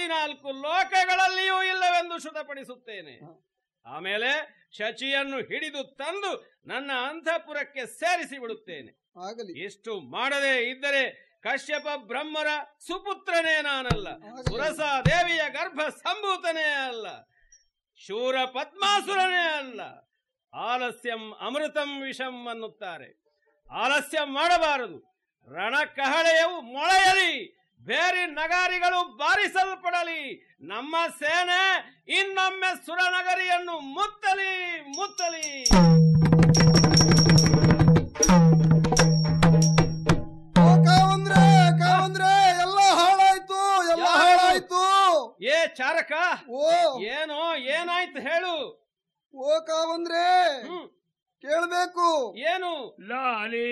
ಹದಿನಾಲ್ಕು ಲೋಕಗಳಲ್ಲಿಯೂ ಇಲ್ಲವೆಂದು ಶುದ್ಧಪಡಿಸುತ್ತೇನೆ ಆಮೇಲೆ ಶಚಿಯನ್ನು ಹಿಡಿದು ತಂದು ನನ್ನ ಅಂತಃಪುರಕ್ಕೆ ಸೇರಿಸಿ ಬಿಡುತ್ತೇನೆ ಆಗಲಿ ಇಷ್ಟು ಮಾಡದೇ ಇದ್ದರೆ ಕಶ್ಯಪ ಬ್ರಹ್ಮರ ಸುಪುತ್ರನೇ ನಾನಲ್ಲ ಆಗಲಿ. ಸುರಸಾ ದೇವಿಯ ಗರ್ಭ ಸಂಭೂತನೇ ಅಲ್ಲ ಶೂರ ಪದ್ಮಾಸುರನೇ ಅಲ್ಲ ಆಲಸ್ಯಂ ಅಮೃತಂ ವಿಷಂ ಅನ್ನುತ್ತಾರೆ ಆಲಸ್ಯ ಮಾಡಬಾರದು ರಣಕಹಳೆಯವು ಮೊಳೆಯಲಿ ಬೇರೆ ನಗಾರಿಗಳು ಬಾರಿಸಲ್ಪಡಲಿ ನಮ್ಮ ಸೇನೆ ಇನ್ನೊಮ್ಮೆ ಸುರನಗರಿಯನ್ನು ಮುತ್ತಲಿ ಮುತ್ತಲಿ ಓ ಕಾವಂದ್ರೆ ಕಾವಂದ್ರೆ ಎಲ್ಲ ಹಾಳಾಯ್ತು ಎಲ್ಲ ಯಾರು? ಹಾಳಾಯ್ತು ಏ ಚಾರಕ ಓ ಏನೋ ಏನಾಯ್ತು ಹೇಳು ಓ ಕಾವಂದ್ರೆ ಹ್ಮ್ ಕೇಳ್ಬೇಕು ಏನು ಲಾಲಿ